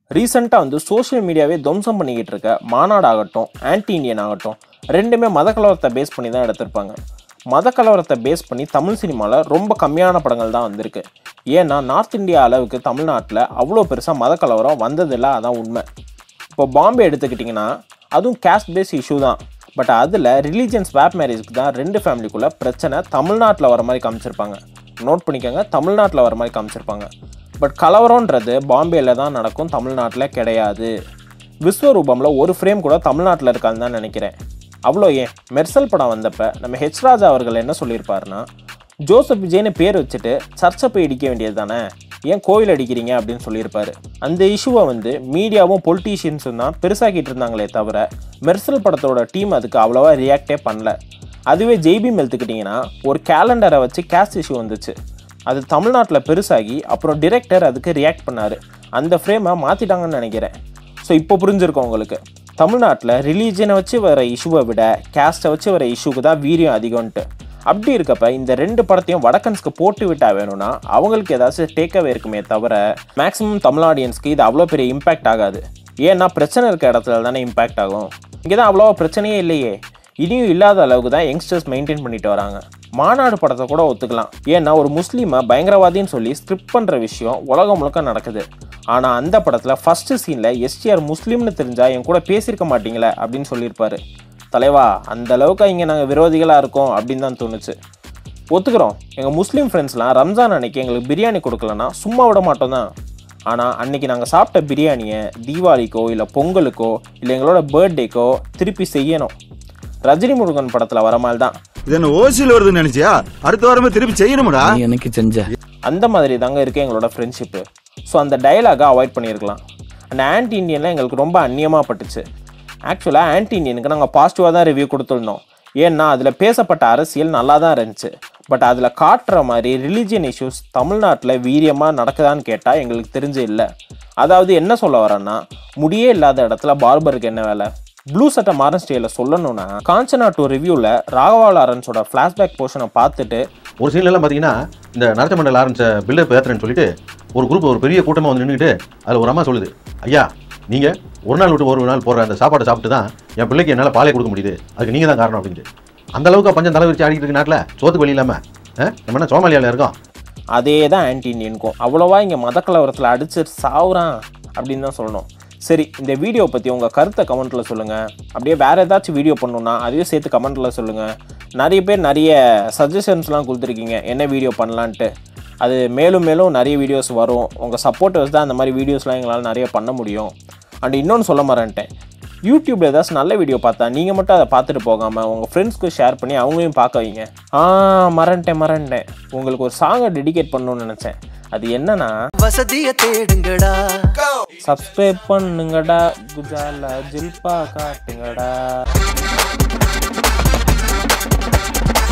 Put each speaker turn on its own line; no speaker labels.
ரீசெண்டாக வந்து சோஷியல் மீடியாவே துவம்சம் பண்ணிக்கிட்டு இருக்க மாநாடு ஆகட்டும் ஆன்டி இண்டியன் ஆகட்டும் ரெண்டுமே மத கலவரத்தை பேஸ் பண்ணி தான் எடுத்திருப்பாங்க மத கலவரத்தை பேஸ் பண்ணி தமிழ் சினிமாவில் ரொம்ப கம்மியான படங்கள் தான் வந்திருக்கு ஏன்னா நார்த் இந்தியா அளவுக்கு தமிழ்நாட்டில் அவ்வளோ பெருசாக மத கலவரம் வந்ததில்லை அதான் உண்மை இப்போ பாம்பே எடுத்துக்கிட்டிங்கன்னா அதுவும் கேஸ்ட் பேஸ் இஷ்யூ தான் பட் அதில் ரிலீஜியன் ஸ்வாப் மேரேஜ்க்கு தான் ரெண்டு ஃபேமிலிக்குள்ளே பிரச்சனை தமிழ்நாட்டில் வர மாதிரி காமிச்சிருப்பாங்க நோட் பண்ணிக்கோங்க தமிழ்நாட்டில் வர மாதிரி காமிச்சிருப்பாங்க பட் கலவரம்ன்றது பாம்பேயில் தான் நடக்கும் தமிழ்நாட்டில் கிடையாது விஸ்வரூபமில் ஒரு ஃப்ரேம் கூட தமிழ்நாட்டில் இருக்காதுன்னு தான் நினைக்கிறேன் அவ்வளோ ஏன் மெர்சல் படம் வந்தப்ப நம்ம ஹெச் ராஜா அவர்கள் என்ன சொல்லியிருப்பாருன்னா ஜோசப் விஜய்னு பேர் வச்சுட்டு சர்ச்சை போய் இடிக்க வேண்டியது தானே ஏன் கோயில் அடிக்கிறீங்க அப்படின்னு சொல்லியிருப்பாரு அந்த இஷ்யூவை வந்து மீடியாவும் பொலிட்டீஷியன்ஸும் தான் பெருசாக்கிட்டு இருந்தாங்களே தவிர மெர்சல் படத்தோட டீம் அதுக்கு அவ்வளோவா ரியாக்டே பண்ணல அதுவே ஜெய்பீம் எடுத்துக்கிட்டிங்கன்னா ஒரு கேலண்டரை வச்சு கேஸ்ட் இஷ்யூ வந்துச்சு அது தமிழ்நாட்டில் பெருசாகி அப்புறம் டிரெக்டர் அதுக்கு ரியாக்ட் பண்ணார் அந்த ஃப்ரேமை மாற்றிட்டாங்கன்னு நினைக்கிறேன் ஸோ இப்போ புரிஞ்சிருக்கும் உங்களுக்கு தமிழ்நாட்டில் ரிலீஜனை வச்சு வர இஷ்யூவை விட கேஸ்ட்டை வச்சு வர இஷ்யூக்கு தான் வீரியம் அதிகம்ன்ட்டு அப்படி இருக்கப்ப இந்த ரெண்டு படத்தையும் வடக்கன்ஸ்க்கு போட்டு விட்டா வேணும்னா அவங்களுக்கு ஏதாச்சும் டேக்அவே இருக்குமே தவிர மேக்ஸிமம் தமிழ் ஆடியன்ஸ்க்கு இது அவ்வளோ பெரிய இம்பாக்ட் ஆகாது ஏன்னா பிரச்சனை இருக்க இடத்துல தானே இம்பாக்ட் ஆகும் இங்கே தான் அவ்வளோ பிரச்சனையே இல்லையே இனியும் இல்லாத அளவுக்கு தான் யங்ஸ்டர்ஸ் மெயின்டைன் பண்ணிட்டு வராங்க மாநாடு படத்தை கூட ஒத்துக்கலாம் ஏன்னா ஒரு முஸ்லீமை பயங்கரவாதின்னு சொல்லி ஸ்கிரிப்ட் பண்ணுற விஷயம் உலகம் முழுக்க நடக்குது ஆனால் அந்த படத்தில் ஃபஸ்ட்டு சீனில் எஸ்டிஆர் முஸ்லீம்னு தெரிஞ்சா என் கூட பேசியிருக்க மாட்டீங்களே அப்படின்னு சொல்லியிருப்பாரு தலைவா அந்த அளவுக்கு இங்கே நாங்கள் விரோதிகளாக இருக்கோம் அப்படின்னு தான் தோணுச்சு ஒத்துக்கிறோம் எங்கள் முஸ்லீம் ஃப்ரெண்ட்ஸ்லாம் ரம்ஜான் அன்னைக்கு எங்களுக்கு பிரியாணி கொடுக்கலன்னா சும்மா விட மாட்டோம் தான் ஆனால் அன்னைக்கு நாங்கள் சாப்பிட்ட பிரியாணியை தீபாவளிக்கோ இல்லை பொங்கலுக்கோ இல்லை எங்களோட பர்த்டேக்கோ திருப்பி செய்யணும் ரஜினி முருகன் படத்தில் வர மாதிரி தான்
இது என்ன ஓசியில் வருதுன்னு நினைச்சியா அடுத்த வாரமே திருப்பி செய்யணும்டா
நீ எனக்கு செஞ்ச
அந்த மாதிரி தாங்க இருக்கு எங்களோட ஃப்ரெண்ட்ஷிப்பு ஸோ அந்த டயலாகை அவாய்ட் பண்ணியிருக்கலாம் அந்த ஆன்டி இண்டியன்லாம் எங்களுக்கு ரொம்ப அந்நியமாக பட்டுச்சு ஆக்சுவலாக ஆன்டி இண்டியனுக்கு நாங்கள் பாசிட்டிவாக தான் ரிவ்யூ கொடுத்துருந்தோம் ஏன்னா அதில் பேசப்பட்ட அரசியல் நல்லா தான் இருந்துச்சு பட் அதில் காட்டுற மாதிரி ரிலீஜியன் இஷ்யூஸ் தமிழ்நாட்டில் வீரியமாக நடக்குதான்னு கேட்டால் எங்களுக்கு தெரிஞ்சு இல்லை அதாவது என்ன சொல்ல வரேன்னா முடியே இல்லாத இடத்துல பார்பருக்கு என்ன வேலை ப்ளூ சட்டை மாரன் ஸ்டேல சொல்லணும்னா காஞ்சனா டூ ரிவ்யூவில் ராகவா லாரன்ஸோட ஃப்ளாஷ்பேக் போர்ஷனை பார்த்துட்டு
ஒரு சீன்ல எல்லாம் பார்த்தீங்கன்னா இந்த நரச்சமண்டல் ஆரம்பிச்ச பில்டப் ஏத்துறேன்னு சொல்லிட்டு ஒரு குரூப் ஒரு பெரிய கூட்டமாக வந்து நின்றுட்டு அதில் ஒரு அம்மா சொல்லுது ஐயா நீங்கள் ஒரு நாள் விட்டு ஒரு நாள் போடுற அந்த சாப்பாடை சாப்பிட்டு தான் என் பிள்ளைக்கு என்னால் பாலே கொடுக்க முடியுது அதுக்கு நீங்கள் தான் காரணம் அப்படின்ட்டு அந்த அளவுக்கு பஞ்சம் தலை விரிச்சு ஆடிட்டு இருக்கு நாட்டில் சோத்துக்கு வழி இல்லாமல் நம்ம என்ன சோமாலியாவில் இருக்கோம்
அதே தான் ஆன்டி இண்டியனுக்கும் அவ்வளோவா இங்கே மத கலவரத்தில் அடிச்சு சாவுறான் அப்படின்னு தான் சொல்லணும் சரி இந்த வீடியோ பற்றி உங்கள் கருத்தை கமெண்ட்டில் சொல்லுங்கள் அப்படியே வேறு ஏதாச்சும் வீடியோ பண்ணணுன்னா அதையும் சேர்த்து கமெண்ட்டில் சொல்லுங்கள் நிறைய பேர் நிறைய சஜஷன்ஸ்லாம் கொடுத்துருக்கீங்க என்ன வீடியோ பண்ணலான்ட்டு அது மேலும் மேலும் நிறைய வீடியோஸ் வரும் உங்கள் சப்போர்ட்டர்ஸ் தான் அந்த மாதிரி வீடியோஸ்லாம் எங்களால் நிறைய பண்ண முடியும் அண்ட் இன்னொன்று சொல்ல மறந்துட்டேன் யூடியூப்ல ஏதாச்சும் நல்ல வீடியோ பார்த்தா நீங்கள் மட்டும் அதை பார்த்துட்டு போகாமல் உங்கள் ஃப்ரெண்ட்ஸ்க்கு ஷேர் பண்ணி அவங்களையும் பார்க்க வைங்க ஆ மறந்துட்டேன் மறந்துட்டேன் உங்களுக்கு ஒரு சாங்கை டெடிகேட் பண்ணணும்னு நினச்சேன் அது என்னன்னா
வசதிய தேடுங்கடா
சப்ஸ்கிரைப் பண்ணுங்கடா குஜாலா ஜில்பா காட்டுங்கடா